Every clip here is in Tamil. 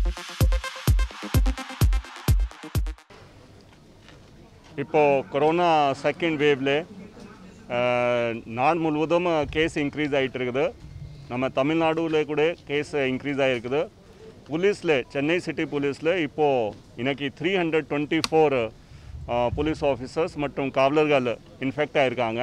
இப்போது கொரோனா செகண்ட் வேவ்ல நாடு முழுவதும் கேஸ் இன்க்ரீஸ் ஆகிட்டு இருக்குது நம்ம தமிழ்நாடுல கூட கேஸ் இன்க்ரீஸ் ஆகிருக்குது போலீஸில் சென்னை சிட்டி போலீஸில் இப்போது இன்னைக்கு three hundred twenty four police officers மற்றும் காவலர்கள் இன்ஃபெக்ட் ஆகிருக்காங்க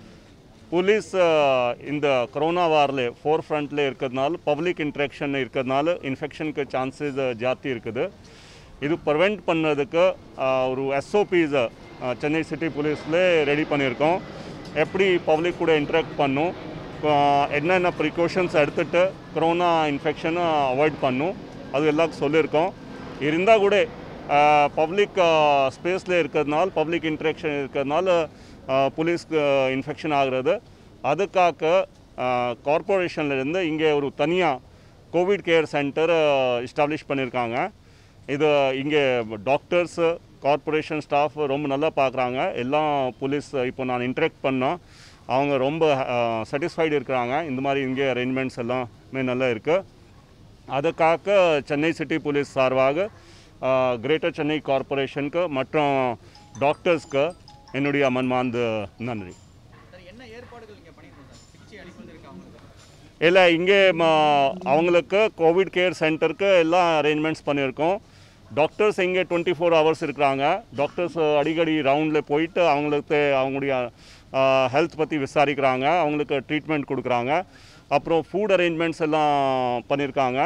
போலீஸ் அஹ், இந்த கொரோனா வாரில் ஃபோர் ஃப்ரண்ட்டில் இருக்கிறதுனால பப்ளிக் இன்ட்ராக்ஷன் இருக்கிறதுனால இன்ஃபெக்ஷனுக்கு சான்சஸ் ஜாஸ்தி இருக்குது இது ப்ரிவெண்ட் பண்ணுறதுக்கு அஹ், ஒரு எஸ்ஓபிஸ் சென்னை சிட்டி போலீஸில் ரெடி பண்ணியிருக்கோம் எப்படி பப்ளிக் கூட இன்ட்ராக்ட் பண்ணும் அஹ், என்னென்ன ப்ரிகாஷன்ஸ் எடுத்துகிட்டு கொரோனா இன்ஃபெக்ஷனை அவாய்ட் பண்ணும் அது எல்லாம் சொல்லியிருக்கோம் இருந்தால் கூட பப்ளிக் ஸ்பேஸில் இருக்கிறதுனால பப்ளிக் இன்ட்ராக்ஷன் இருக்கிறதுனால போலீஸ்க்கு இன்ஃபெக்ஷன் ஆகுறது அதுக்காக கார்ப்பரேஷன்லேருந்து இங்கே ஒரு தனியாக கோவிட் கேர் சென்டர் எஸ்டாப்ளிஷ் பண்ணியிருக்காங்க இது இங்கே டாக்டர்ஸு கார்ப்பரேஷன் ஸ்டாஃப் ரொம்ப நல்லா பார்க்குறாங்க எல்லாம் போலீஸ் இப்போ நான் இன்ட்ராக்ட் பண்ணோம் அவங்க ரொம்ப சாட்டிஸ்ஃபைடு இருக்கிறாங்க இந்த மாதிரி இங்கே அரேஞ்ச்மெண்ட்ஸ் எல்லாமே நல்லா இருக்குது அதுக்காக சென்னை சிட்டி போலீஸ் சார்பாக கிரேட்டர் சென்னை கார்ப்பரேஷனுக்கு மற்றும் டாக்டர்ஸ்க்கு என்னுடைய மன்மார்ந்த நன்றி சார் என்ன ஏற்பாடுகள் இங்கே பண்ணியிருக்கோம் சார் சிகிச்சை அளிப்பதற்கு அவங்களுக்கு இல்லை இங்கே ம- அவங்களுக்கு கோவிட் கேர் சென்டருக்கு எல்லாம் அரேஞ்ச்மெண்ட்ஸ் பண்ணியிருக்கோம் டாக்டர்ஸ் இங்கே டுவெண்ட்டி ஃபோர் ஹவர்ஸ் இருக்கிறாங்க டாக்டர்ஸ் அடிக்கடி ரவுண்டில் போயிட்டு அவங்களுக்கு அவங்களுடைய ஹெல்த் பற்றி விசாரிக்கிறாங்க அவங்களுக்கு ட்ரீட்மெண்ட் கொடுக்குறாங்க அப்புறம் ஃபுட் அரேஞ்ச்மெண்ட்ஸ் எல்லாம் பண்ணியிருக்காங்க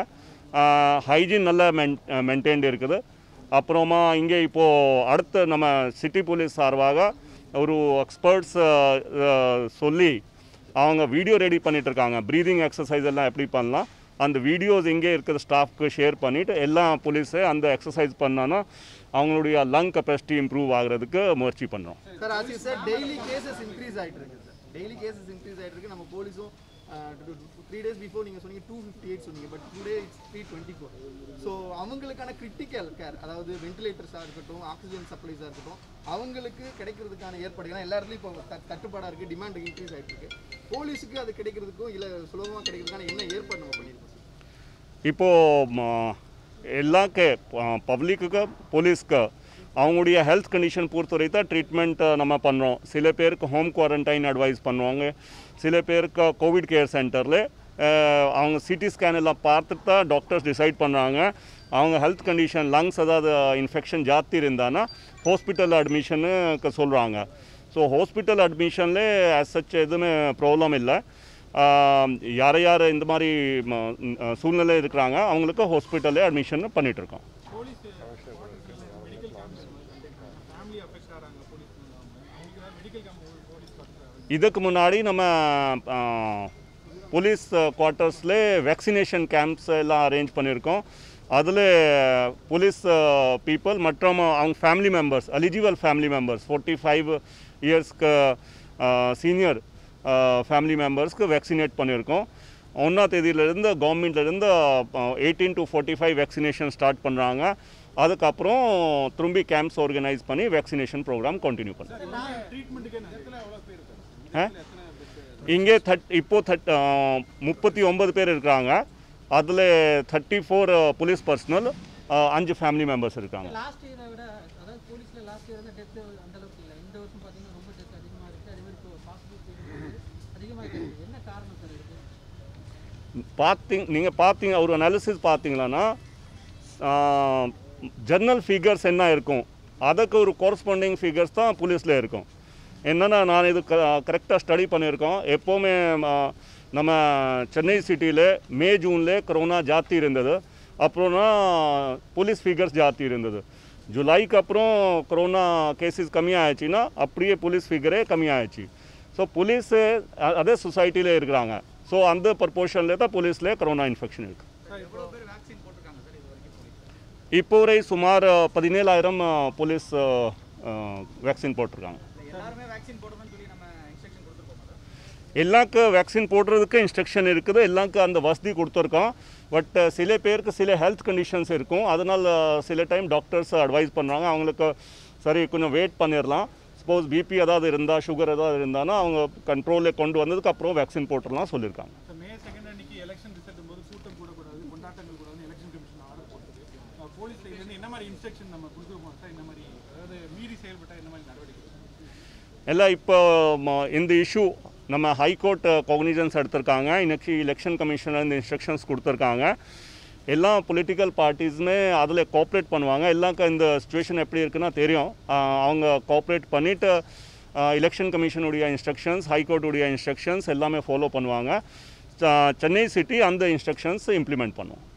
ஹைஜீன் நல்லா மென் மெயின்டைன்டு இருக்குது அப்புறமா இங்கே இப்போது அடுத்த நம்ம சிட்டி போலீஸ் சார்பாக ஒரு எக்ஸ்பர்ட்ஸ் சொல்லி அவங்க வீடியோ ரெடி பண்ணிட்டு இருக்காங்க ப்ரீதிங் எக்ஸசைஸ் எல்லாம் எப்படி பண்ணலாம் அந்த வீடியோஸ் இங்கே இருக்கிற ஸ்டாஃப்க்கு ஷேர் பண்ணிவிட்டு எல்லா போலீஸே அந்த எக்ஸசைஸ் பண்ணான்னா அவங்களுடைய லங் கெப்பாசிட்டி இம்ப்ரூவ் ஆகுறதுக்கு முயற்சி பண்ணுறோம் sir as you sir daily cases increase ஆயிட்டு இருக்கு சார் டெய்லி கேசஸ் இன்க்ரீஸ் ஆயிட்டு இருக்கு நம்ம போலீஸும் த்ரீ டேஸ் பிஃபோர் நீங்கள் சொன்னீங்க டூ ஃபிஃப்டி எயிட் சொன்னீங்க but today it's three twenty four so அவங்களுக்கான கிரிட்டிக்கல் கேர் அதாவது வென்டிலேட்டர்ஸாக இருக்கட்டும் ஆக்சிஜன் சப்ளைஸாக இருக்கட்டும் அவங்களுக்கு கிடைக்கிறதுக்கான ஏற்பாடுகள் ஏன்னா எல்லா இடத்துலையும் இப்போ த- தட்டுப்பாடாக இருக்குது டிமாண்ட் இன்க்ரீஸ் ஆகிட்டு இருக்கு போலீஸுக்கு அது கிடைக்கிறதுக்கும் இல்லை சுலபமாக கிடைக்கிறதுக்கான என்ன ஏற்பாடு நம்ம பண்ணியிருக்கோம் சார் இப்போது எல்லாக்கு பப்ளிக்கு போலீஸ்க்கு அவங்களுடைய ஹெல்த் கண்டிஷன் பொறுத்தவரை தான் ட்ரீட்மெண்ட் நம்ம பண்ணுறோம் சில பேருக்கு ஹோம் குவாரண்டைன் அட்வைஸ் பண்ணுவாங்க சில பேருக்கு கோவிட் கேர் சென்டரில் அவங்க சிடி ஸ்கேன் எல்லாம் பார்த்துட்டு தான் டாக்டர்ஸ் டிசைட் பண்ணுறாங்க அவங்க ஹெல்த் கண்டிஷன் லங்ஸ் ஏதாவது இன்ஃபெக்ஷன் ஜாஸ்தி இருந்தானா ஹாஸ்பிட்டல் அட்மிஷனுக்கு சொல்கிறாங்க ஸோ ஹாஸ்பிட்டல் அட்மிஷனில் ஆஸ் சச் எதுவுமே ப்ராப்ளம் இல்லை ஆம், யார் யார் இந்த மாதிரி ம, ம், அஹ், சூழ்நிலை இருக்கிறாங்க அவங்களுக்கு ஹாஸ்பிட்டலே அட்மிஷன் பண்ணிட்டு இருக்கோம் police medical camp family affect ஆகிறாங்க போலீஸ் அவங்களுக்கு ஏதாவது மெடிக்கல் கேம்ப் போலீஸ் பார்த்துருக்காங்க இதுக்கு முன்னாடி நம்ம போலீஸ் குவார்ட்டர்ஸில் வேக்சினேஷன் கேம்ப்ஸ் எல்லாம் அரேஞ்ச் பண்ணியிருக்கோம் அதில் போலீஸ் பீப்புள் மற்றும் அவங்க family members eligible family members forty five இயர்ஸ்க்கு சீனியர் ஃபேமிலி மெம்பர்ஸ்க்கு வேக்சினேட் பண்ணியிருக்கோம் ஒன்றாம் தேதியிலேருந்து கவர்மெண்ட்லேருந்து eighteen to forty five vaccination start பண்ணுறாங்க அதுக்கப்புறம் திரும்பி கேம்ப்ஸ் ஆர்கனைஸ் பண்ணி வேக்சினேஷன் ப்ரோக்ராம் கண்டினியூ பண்ணுறோம் ட்ரீட்மெண்ட்டுக்கு நேரத்தில் எவ்வளோ பேர் இருக்காங்க ஆ? எத்தனை bed? இங்கே தட் இப்போ தட் முப்பத்தி ஒன்பது பேர் இருக்காங்க அதில் தேர்ட்டி ஃபோர் போலீஸ் பர்சனல் அஞ்சு ஃபேமிலி மெம்பர்ஸ் இருக்காங்க லாஸ்ட் இயரை விட அதாவது போலீஸில் லாஸ்ட் இயர் வந்து டெத்து அந்த அளவுக்கு இல்லை இந்த வருஷம் பார்த்தீங்கன்னா ரொம்ப டெத் அதிகமாக இருக்குது அதே மாதிரி இப்போ பாசிபிலிட்டி அதிகமாக இருக்குது என்ன காரணம் சார் இதுக்கு பார்த்தீங்க நீங்கள் பார்த்தீங்க ஒரு அனாலிசிஸ் பார்த்தீங்களான்னா ஜர்னல் ஃபிகர்ஸ் என்ன இருக்கும் அதுக்கு ஒரு கோரஸ்பாண்டிங் ஃபிகர்ஸ் தான் போலீஸில் இருக்கும் என்னென்னா நான் இது கரெக்டாக ஸ்டடி பண்ணியிருக்கோம் எப்போவுமே ஆ, நம்ம சென்னை சிட்டியில் மே ஜூனில் கொரோனா ஜாஸ்தி இருந்தது அப்புறம்னா போலீஸ் ஃபிகர்ஸ் ஜாஸ்தி இருந்தது ஜூலைக்கு அப்புறம் கொரோனா கேசஸ் கம்மியாகிடுச்சின்னா அப்படியே போலீஸ் ஃபிகரே கம்மியாகிடுச்சு ஸோ போலீஸு அதே சொசைட்டியில் இருக்கிறாங்க ஸோ அந்த ப்ரப்போர்ஷனில் தான் போலீஸில் கொரோனா இன்ஃபெக்ஷன் இருக்குது எவ்வளோ பேர் வேக்சின் போட்டிருக்காங்க சார் இது வரைக்கும் போலீஸ் இப்போ வரை சுமார் பதினேழாயிரம் போலீஸ் வேக்சின் போட்டிருக்காங்க எல்லாருமே வேக்சின் போடணும்னு சொல்லி நம்ம இன்ஸ்ட்ரக்ஷன் கொடுத்துருக்கோம் சார் எல்லாருக்கு வேக்சின் போடுறதுக்கு இன்ஸ்ட்ரக்ஷன் இருக்குது எல்லாருக்கும் அந்த வசதி கொடுத்துருக்கோம் பட் சில பேருக்கு சில ஹெல்த் கண்டிஷன்ஸ் இருக்கும் அதனால் சில டைம் டாக்டர்ஸ் அட்வைஸ் பண்ணுறாங்க அவங்களுக்கு சரி கொஞ்சம் வெயிட் பண்ணிடலாம் சப்போஸ் பிபி ஏதாவது இருந்தால் சுகர் ஏதாவது இருந்தானா அவங்க கண்ட்ரோலில் கொண்டு வந்ததுக்கு அப்புறம் வேக்சின் போட்டுடலாம் சொல்லியிருக்காங்க இப்போ மே செகண்ட் அன்னைக்கு எலெக்ஷன் ரிசல்ட் போது கூட்டம் கூடக்கூடாது கொண்டாட்டங்கள் கூடாதுன்னு எலெக்ஷன் கமிஷன் ஆர்டர் போட்டது மாதிரி இன்ஸ்ட்ரக்ஷன் நம்ம கொடுத்துருப்போம் சார் இந்த மாதிரி அதாவது மீறி செயல்பட்டா என்ன மாதிரி நடவடிக்கை எல்லாம் இப்போ ம- இந்த இஷ்யூ நம்ம ஹைகோர்ட் காக்னிசன்ஸ் எடுத்திருக்காங்க இன்னைக்கு எலெக்ஷன் கமிஷனில் இந்த இன்ஸ்ட்ரக்ஷன்ஸ் கொடுத்துருக்காங்க எல்லா பொலிட்டிக்கல் பார்ட்டிஸுமே அதில் கோஆப்ரேட் பண்ணுவாங்க எல்லாருக்கும் இந்த சுச்சுவேஷன் எப்படி இருக்குன்னா தெரியும் ஆஹ் அவங்க கோஆப்ரேட் பண்ணிவிட்டு எலெக்ஷன் கமிஷனுடைய இன்ஸ்ட்ரக்ஷன்ஸ் ஹைகோர்ட்டுடைய இன்ஸ்ட்ரக்ஷன்ஸ் எல்லாமே ஃபாலோ பண்ணுவாங்க ச- சென்னை சிட்டி அந்த இன்ஸ்ட்ரக்ஷன்ஸ் இம்ப்ளிமெண்ட் பண்ணுவோம்